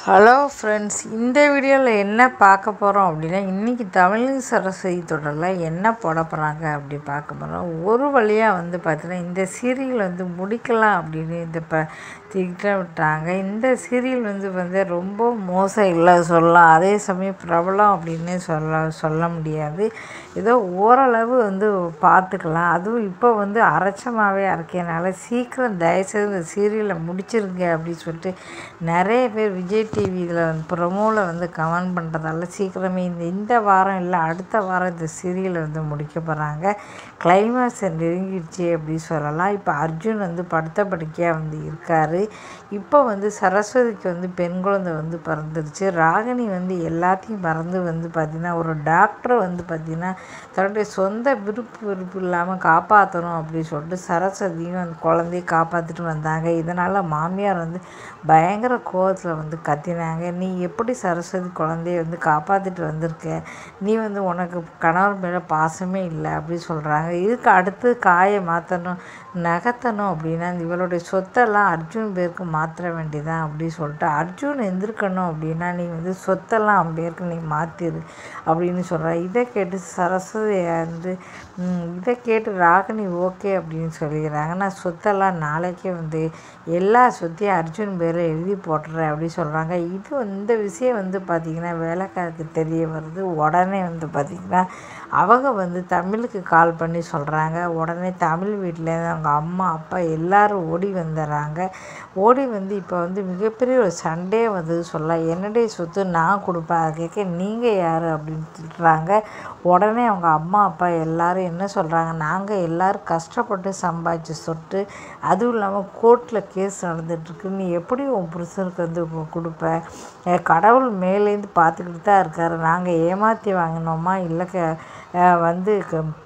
hello friends இந்த வீடியோவில் என்ன பார்க்க போகிறோம் அப்படின்னா இன்றைக்கி தமிழ் சரஸ்வதி தொடரில் என்ன போட போகிறாங்க அப்படி பார்க்க போகிறோம் ஒரு வழியாக வந்து பார்த்தீங்கன்னா இந்த சீரியல் வந்து முடிக்கலாம் அப்படின்னு இந்த ப திட்டமிட்டாங்க இந்த சீரியல் வந்து வந்து ரொம்ப மோசம் இல்லை சொல்லலாம் அதே சமயம் பிரபலம் அப்படின்னு சொல்ல சொல்ல முடியாது ஏதோ ஓரளவு வந்து பார்த்துக்கலாம் அதுவும் இப்போ வந்து அரைச்சமாகவே அரைக்கிறனால சீக்கிரம் தயவுசெய்து இந்த சீரியலை முடிச்சிருங்க அப்படின்னு சொல்லிட்டு நிறைய பேர் விஜய் டிவி இதில் வந்து ப்ரொமோவில் வந்து கமெண்ட் பண்ணுறதால சீக்கிரமே இந்த இந்த வாரம் இல்லை அடுத்த வாரம் இந்த சீரியலை வந்து முடிக்க போகிறாங்க கிளைமேக்ஸ் நெருங்கிடுச்சு அப்படின்னு சொல்லலாம் இப்போ அர்ஜுன் வந்து படுத்த படுக்கையாக வந்து இருக்கார் இப்போ வந்து சரஸ்வதிக்கு வந்து பெண் குழந்தை வந்து பிறந்துருச்சு ராகினி வந்து எல்லாத்தையும் மறந்து வந்து பார்த்திங்கன்னா ஒரு டாக்டரை வந்து பார்த்திங்கன்னா தன்னுடைய சொந்த விருப்பு விருப்பு இல்லாமல் காப்பாற்றணும் அப்படின்னு சொல்லிட்டு சரஸ்வதியும் அந்த குழந்தைய காப்பாற்றிட்டு வந்தாங்க இதனால் மாமியார் வந்து பயங்கர கோவத்தில் வந்து கத்தினாங்க நீ எப்படி சரஸ்வதி குழந்தைய வந்து காப்பாற்றிட்டு வந்திருக்க நீ வந்து உனக்கு கணவர் மேலே பாசமே இல்லை அப்படின்னு சொல்கிறாங்க இதுக்கு அடுத்து காயை மாற்றணும் நகர்த்தணும் அப்படின்னா இவளுடைய சொத்தெல்லாம் அர்ஜுன் பேருக்கு மாற்ற வேண்டியதான் அப்படின்னு சொல்லிட்டு அர்ஜுன் எந்திருக்கணும் அப்படின்னா நீ வந்து சொத்தெல்லாம் அவன் பேருக்கு நீ மாற்றிடு அப்படின்னு சொல்கிற இதை கேட்டு சரஸ்வதி வந்து இதை கேட்டு ராகினி ஓகே அப்படின்னு சொல்லிடுறாங்க நான் சொத்தெல்லாம் நாளைக்கே வந்து எல்லா சொத்தையும் அர்ஜுன் பேரில் எழுதி போட்டுறேன் அப்படின்னு சொல்கிறாங்க இது இந்த விஷயம் வந்து பார்த்திங்கன்னா வேலைக்காருக்கு தெரிய வருது உடனே வந்து பார்த்திங்கன்னா அவங்க வந்து தமிழுக்கு கால் பண்ணி சொல்கிறாங்க உடனே தமிழ் வீட்டிலேருந்து அவங்க அம்மா அப்பா எல்லோரும் ஓடி வந்துடுறாங்க ஓடி வந்து இப்போ வந்து மிகப்பெரிய ஒரு சண்டே வந்து சொல்ல என்னுடைய சொத்து நான் கொடுப்பேன் அதை கேட்க நீங்கள் யார் அப்படின்னு திட்டுறாங்க உடனே அவங்க அம்மா அப்பா எல்லோரும் என்ன சொல்கிறாங்க நாங்கள் எல்லோரும் கஷ்டப்பட்டு சம்பாதிச்ச சொத்து அதுவும் இல்லாமல் கோர்ட்டில் கேஸ் நடந்துகிட்ருக்கு நீ எப்படி உன் புருஷனுக்கு வந்து கொடுப்ப கடவுள் மேலேருந்து பார்த்துக்கிட்டு தான் இருக்கார் நாங்கள் ஏமாற்றி வாங்கினோமா இல்லை க வந்து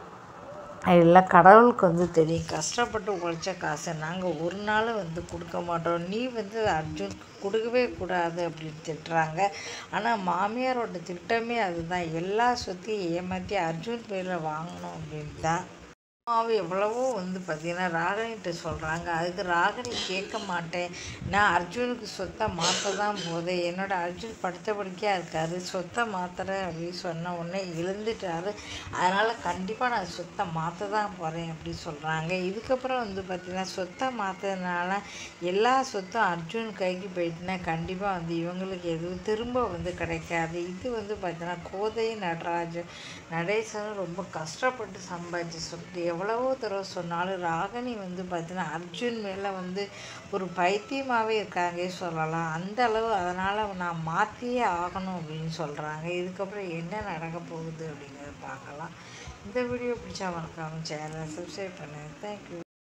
இல்லை கடவுளுக்கு வந்து தெரியும் கஷ்டப்பட்டு உழைச்ச காசை நாங்கள் ஒரு நாள் வந்து கொடுக்க மாட்டோம் நீ வந்து அர்ஜுன் கொடுக்கவே கூடாது அப்படின்னு திட்டுறாங்க ஆனால் மாமியாரோட திட்டமே அதுதான் எல்லா சொத்தையும் ஏமாற்றி அர்ஜுன் பேரில் வாங்கணும் அப்படின்னு தான் அம்மாவும் எவ்வளவோ வந்து பார்த்திங்கன்னா ராகினிகிட்ட சொல்கிறாங்க அதுக்கு ராகினி கேட்க மாட்டேன் நான் அர்ஜுனுக்கு சொத்தை மாற்ற தான் போதேன் என்னோடய அர்ஜுன் படுத்த படுக்கையாக இருக்கார் சொத்தை மாற்றுறேன் அப்படின்னு சொன்ன உடனே எழுந்துட்டார் அதனால் கண்டிப்பாக நான் சொத்தை மாற்ற தான் போகிறேன் அப்படின்னு சொல்கிறாங்க இதுக்கப்புறம் வந்து பார்த்திங்கன்னா சொத்தை மாற்றதுனால எல்லா சொத்தும் அர்ஜுன் கைக்கு போயிட்டுனா கண்டிப்பாக வந்து இவங்களுக்கு எதுவும் திரும்ப வந்து கிடைக்காது இது வந்து பார்த்திங்கன்னா கோதை நடராஜன் நடேசனும் ரொம்ப கஷ்டப்பட்டு சம்பாதிச்சு சொத்து எவ்வளவோ தடவை சொன்னாலும் ராகினி வந்து பார்த்தீங்கன்னா அர்ஜுன் மேலே வந்து ஒரு பைத்தியமாகவே இருக்காங்க சொல்லலாம் அந்த அளவு அதனால் நான் மாற்றியே ஆகணும் அப்படின்னு சொல்கிறாங்க இதுக்கப்புறம் என்ன நடக்க போகுது அப்படிங்கிறத பார்க்கலாம் இந்த வீடியோ பிடிச்சா மறக்காமல் சேனலை சப்ஸ்கிரைப் பண்ணுங்கள் தேங்க்யூ